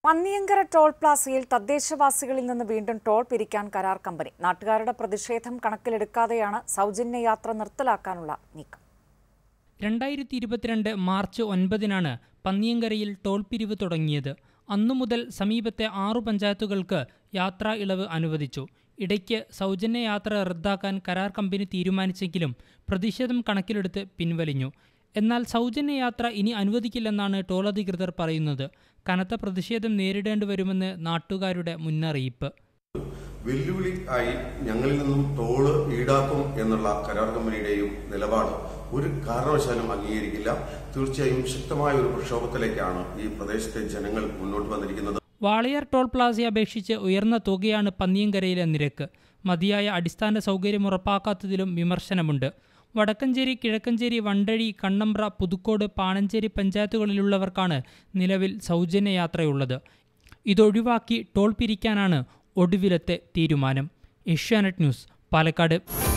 Panniyankara toll പ്ലാസയിൽ തദ്ദേശവാസികളിൽ നിന്ന് വീണ്ടും toll പിരിക്കാൻ കരാർ കമ്പനി നാട്ടുകാരുടെ പ്രതിഷേധം കണക്കിലെടുക്കാതെയാണ് സൗജന്യ യാത്ര നിർത്തലാക്കാനുള്ള നീക്കം രണ്ടായിരത്തി ഇരുപത്തിരണ്ട് മാർച്ച് ഒൻപതിനാണ് പന്നിയങ്കരയിൽ ടോൾ പിരിവ് തുടങ്ങിയത് അന്നു മുതൽ സമീപത്തെ ആറു പഞ്ചായത്തുകൾക്ക് യാത്രാ ഇളവ് അനുവദിച്ചു ഇടയ്ക്ക് സൗജന്യ യാത്ര റദ്ദാക്കാൻ കരാർ കമ്പനി തീരുമാനിച്ചെങ്കിലും പ്രതിഷേധം കണക്കിലെടുത്ത് പിൻവലിഞ്ഞു എന്നാൽ സൗജന്യ യാത്ര ഇനി അനുവദിക്കില്ലെന്നാണ് ടോൾ അധികൃതർ പറയുന്നത് കനത്ത പ്രതിഷേധം നേരിടേണ്ടി വരുമെന്ന് നാട്ടുകാരുടെ മുന്നറിയിപ്പ് വെല്ലുവിളി ആയി ഞങ്ങളിൽ നിന്നും ടോള് ഈടാക്കും എന്നുള്ള കരാർ കമ്പനിയുടെയും നിലപാട് ഒരു കാരണവശാലും അംഗീകരിക്കില്ല തീർച്ചയായും ശക്തമായ ഒരു പ്രക്ഷോഭത്തിലേക്കാണ് ഈ പ്രദേശത്തെ ജനങ്ങൾ മുന്നോട്ട് വന്നിരിക്കുന്നത് വാളയാർ ടോൾ പ്ലാസയെ അപേക്ഷിച്ച് ഉയർന്ന തുകയാണ് പന്നിയങ്കരയിലെ നിരക്ക് മതിയായ അടിസ്ഥാന സൗകര്യം ഉറപ്പാക്കാത്തതിലും വിമർശനമുണ്ട് വടക്കഞ്ചേരി കിഴക്കഞ്ചേരി വണ്ടഴി കണ്ണമ്പ്ര പുതുക്കോട് പാണഞ്ചേരി പഞ്ചായത്തുകളിലുള്ളവർക്കാണ് നിലവിൽ സൗജന്യ യാത്രയുള്ളത് ഇതൊഴിവാക്കി ടോൾ പിരിക്കാനാണ് ഒടുവിലത്തെ തീരുമാനം ഏഷ്യാനെറ്റ് ന്യൂസ് പാലക്കാട്